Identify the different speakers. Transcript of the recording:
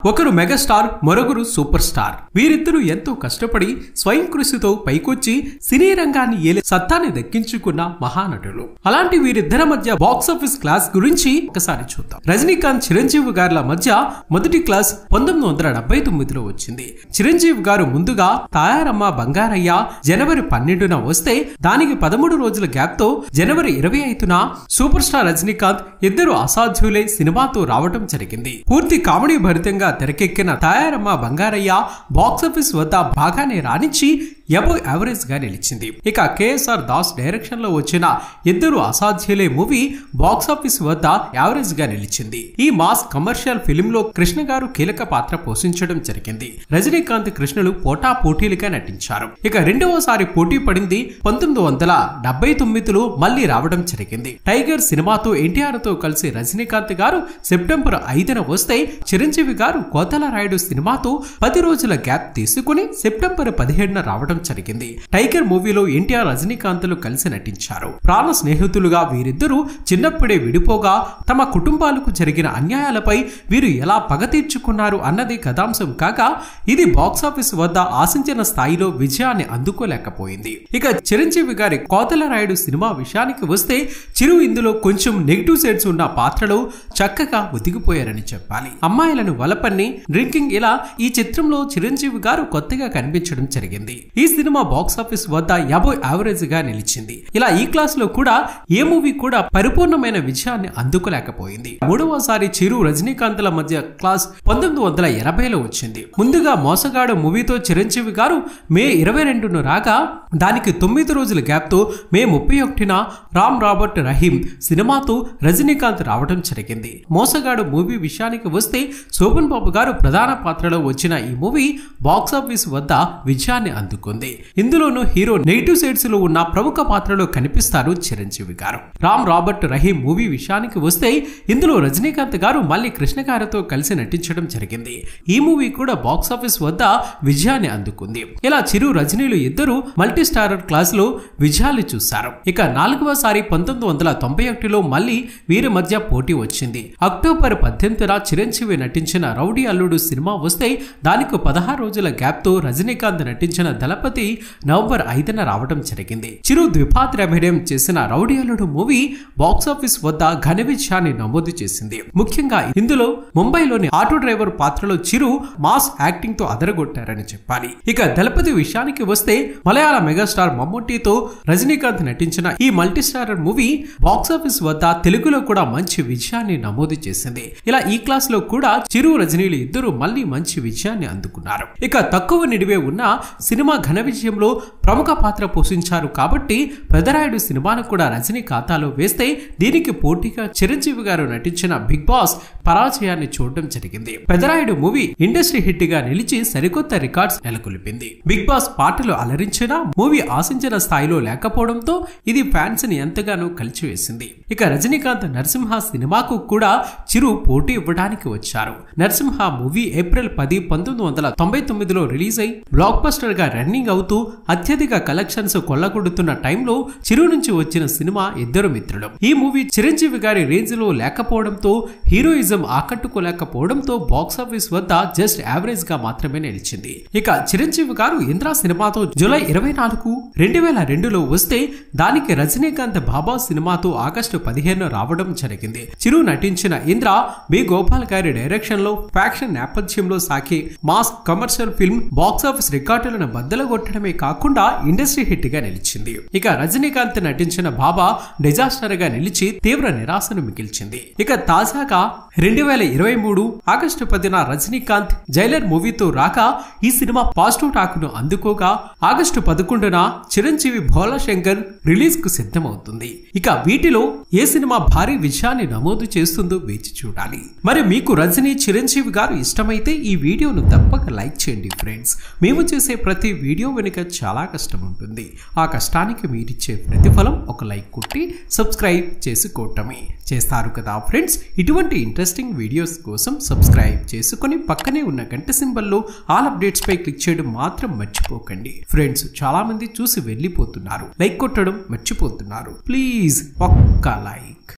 Speaker 1: ఒకరు మెగాస్టార్ మరొకరు super star వీరిద్దరూ ఎంతో కష్టపడి స్వయం కృషితో పైకొచ్చి సినీ రంగాన్ని ఏలే సత్తాని దక్కించుకున్న మహానటులు అలాంటి వీరిద్దరి మధ్య బాక్సాఫీస్ క్లాస్ గురించి ఒకసారి చూద్దాం రజనీకాంత్ చిరంజీవి గారుల మధ్య మొదటి క్లాస్ పంతొమ్మిది వందల డెబ్బై తొమ్మిదిలో వచ్చింది చిరంజీవి గారు ముందుగా తాయారమ్మ బంగారయ్య జనవరి పన్నెండున వస్తే దానికి పదమూడు రోజుల గ్యాప్ తో జనవరి ఇరవై ఐదున సూపర్ స్టార్ రజనీకాంత్ ఇద్దరు అసాధ్యులే సినిమాతో రావడం జరిగింది పూర్తి కామెడీ భరితంగా తెరకెక్కిన తాయారమ్మ బంగారయ్య బాక్సాఫీస్ వద్ద బాగానే రాణించి ఎబో యావరేజ్ గా నిలిచింది ఇక కేఎస్ఆర్ దాస్ డైరెక్షన్ లో వచ్చిన ఇద్దరు అసాధ్యులే మూవీ బాక్సాఫీస్ వద్ద యావరేజ్ గా నిలిచింది ఈ మాస్ కమర్షియల్ ఫిలిం లో కృష్ణ గారు కీలక పాత్ర పోషించడం జరిగింది రజనీకాంత్ కృష్ణులు పోటా పోటీలుగా నటించారు ఇక రెండవసారి పోటీ పడింది పంతొమ్మిది వందల డెబ్బై తొమ్మిదిలో మళ్లీ రావడం జరిగింది టైగర్ సినిమాతో ఎన్టీఆర్ తో కలిసి రజనీకాంత్ గారు సెప్టెంబర్ ఐదున వస్తే చిరంజీవి గారు కోతల రాయుడు సినిమాతో పది రోజుల గ్యాప్ తీసుకుని సెప్టెంబర్ పదిహేడున రావడం జరిగింది టైగర్ మూవీలో ఎన్టీఆర్ రజనీకాంత్లు కలిసి నటించారు ప్రాణ స్నేహితులుగా వీరిద్దరూ చిన్నప్పుడే విడిపోగా తమ కుటుంబాలకు జరిగిన అన్యాయాలపై వీరు ఎలా పగ తీర్చుకున్నారు అన్నది కథాంశం కాగా ఇది బాక్సాఫీస్ వద్ద ఆశించిన స్థాయిలో విజయాన్ని అందుకోలేకపోయింది ఇక చిరంజీవి గారి కోతల రాయుడు సినిమా విషయానికి వస్తే చిరు ఇందులో కొంచెం నెగిటివ్ సైడ్స్ ఉన్న పాత్రలో చక్కగా ఒదిగిపోయారని చెప్పాలి అమ్మాయిలను వలపన్ని డ్రింకింగ్ ఇలా ఈ చిత్రంలో చిరంజీవి గారు కొత్తగా కనిపించడం జరిగింది ఈ సినిమా బాక్సాఫీస్ వద్ద యాభై యావరేజ్ గా నిలిచింది ఇలా ఈ క్లాస్ లో కూడా ఏ మూవీ కూడా పరిపూర్ణమైన విజయాన్ని అందుకోలేకపోయింది మూడవసారి చిరు రజనీకాంత్ల మధ్య క్లాస్ పంతొమ్మిది వందల ఎనభైలో వచ్చింది ముందుగా మోసగాడు మూవీతో చిరంజీవి గారు మే ఇరవై రెండును రాగా దానికి తొమ్మిది రోజుల గ్యాప్ తో మే ముప్పై ఒకటిన రామ్ రాబర్ట్ రహీం సినిమాతో రజనీకాంత్ రావడం జరిగింది మోసగాడు మూవీ విషయానికి వస్తే శోభన్ బాబు గారు ప్రధాన పాత్రలో వచ్చిన ఈ మూవీ బాక్సాఫీస్ వద్ద విజయాన్ని అందుకుంది ఇందులోనూ హీరో నెగిటివ్ సైడ్స్ లో ఉన్న ప్రముఖ పాత్రలో కనిపిస్తారు చిరంజీవి గారు రామ్ రాబర్ట్ రహీం మూవీ విషయానికి వస్తే ఇందులో రజనీకాంత్ గారు మళ్ళీ కృష్ణ గారితో కలిసి నటించడం జరిగింది ఈ మూవీ కూడా బాక్సాఫీస్ వద్ద విజయాన్ని అందుకుంది ఇలా చిరు రజనీలు ఇద్దరు మల్టీ స్టారర్ క్లాస్ లో విజయాలు చూశారు ఇక నాలుగవసారి పంతొమ్మిది వందల తొంభై ఒకటిలో మళ్ళీ వీరి మధ్య పోటీ వచ్చింది అక్టోబర్ పద్దెనిమిదిన చిరంజీవి నటించిన రౌడీ అల్లుడు సినిమా వస్తే దానికి పదహారు రోజుల గ్యాప్ తో రజనీకాంత్ నటించిన దళపతి నవంబర్ ఐదున రావడం జరిగింది చిరు ద్విపాత్రాభినయం చేసిన రౌడీ అల్లుడు మూవీ బాక్సాఫీస్ వద్ద ఘన విజయాన్ని నమోదు చేసింది ముఖ్యంగా ఇందులో ముంబైలోని ఆటో డ్రైవర్ పాత్రలో చిరు మాస్ యాక్టింగ్ తో అదరగొట్టారని చెప్పాలి ఇక దళపతి విషయానికి వస్తే మలయాళ మెగాస్టార్ మమ్ముట్టితో రజనీకాంత్ నటించిన ఈ మల్టీ స్టారర్ మూవీ బాక్సాఫీస్ వద్ద తెలుగులో కూడా మంచి విజయాన్ని నమోదు చేసింది ఇలా ఈ క్లాస్ లో కూడా చిరు రజనీలు ఇద్దరు మళ్ళీ మంచి విజయాన్ని అందుకున్నారు ఇక తక్కువ నిడివే ఉన్న సినిమా ఘన విజయంలో ప్రముఖ పాత్ర పోషించారు కాబట్టి పెదరాయుడు సినిమాను కూడా రజనీ ఖాతాలో వేస్తే దీనికి పోటీగా చిరంజీవి గారు నటించిన బిగ్ బాస్ పరాజయాన్ని చూడడం జరిగింది పెదరాయుడు మూవీ ఇండస్ట్రీ హిట్ గా నిలిచి సరికొత్త రికార్డ్స్ నెలకొల్పింది బిగ్ బాస్ పాటలు అలరించినా మూవీ ఆశించిన స్థాయిలో లేకపోవడంతో ఇది ఫ్యాన్స్ ని ఎంతగానో కలిచివేసింది ఇక రజనీకాంత్ నరసింహ సినిమాకు కూడా చిరు పోటీ ఇవ్వడానికి వచ్చారు నరసింహ మూవీ ఏప్రిల్ పది పంతొమ్మిది వందల తొంభై తొమ్మిదిలో రిలీజ్ అయి బ్లాక్ బస్టర్ గా రన్నింగ్ అవుతూ అత్యధిక కలెక్షన్స్ కొల్లగొడుతున్న టైంలో చిరు నుంచి వచ్చిన సినిమా ఇద్దరు మిత్రులు ఈ మూవీ చిరంజీవి గారి రేంజ్ లో లేకపోవడంతో హీరోయిజం ఆకట్టుకోలేకపోవడంతో బాక్సాఫీస్ వద్ద జస్ట్ యావరేజ్ గా మాత్రమే నిలిచింది ఇక చిరంజీవి గారు ఇంద్రా సినిమాతో జూలై ఇరవై నాలుగు రెండు వేల రెండులో వస్తే దానికి రజనీకాంత్ బాబా సినిమాతో ఆగస్టు పదిహేను రావడం జరిగింది చిరు నటించిన ఇంద్ర బి గోపాల్ గారి డైరెక్షన్ లో ఫ్యాక్షన్ నేపథ్యంలో సాగే మాస్ కమర్షియల్ ఫిల్మ్ బాక్సాఫీస్ రికార్డులను బద్దలగొట్టడమే కాకుండా ఇండస్ట్రీ హిట్ గా నిలిచింది ఇక రజనీకాంత్ నటించిన బాబా డిజాస్టర్ గా నిలిచి తీవ్ర నిరాశను మిగిల్చింది ఇక తాజాగా రెండు వేల ఇరవై మూడు ఆగస్టు పదిన రజనీకాంత్ జైలర్ మూవీతో రాక ఈ సినిమా పాజిటివ్ టాక్ ను అందుకోగా ఆగస్టు పదకొండున చిరంజీవి భోలా శంకర్ రిలీజ్ కు సిద్ధమవుతుంది ఇక వీటిలో ఏ సినిమా భారీ విజయాన్ని నమోదు చేస్తుందో వేచి చూడాలి మరి మీకు రజనీ చిరంజీవి గారు ఇష్టమైతే ఈ వీడియోను తప్పక లైక్ చేయండి ఫ్రెండ్స్ మేము చేసే ప్రతి వీడియో వెనుక చాలా కష్టం ఉంటుంది ఆ కష్టానికి మీరిచ్చే ప్రతిఫలం ఒక లైక్ కొట్టి సబ్స్క్రైబ్ చేసుకోవటమే చేస్తారు కదా ఫ్రెండ్స్ ఇటువంటి ఇంట్రెస్టింగ్ వీడియోస్ కోసం సబ్స్క్రైబ్ చేసుకొని పక్కనే ఉన్న గంట సింబల్లో ఆల్ అప్డేట్స్ పై క్లిక్ చేయడం మాత్రం మర్చిపోకండి ఫ్రెండ్స్ చాలా మంది చూసి వెళ్ళిపోతున్నారు లైక్ కొట్టడం మర్చిపోతున్నారు ప్లీజ్ ఒక్క లైక్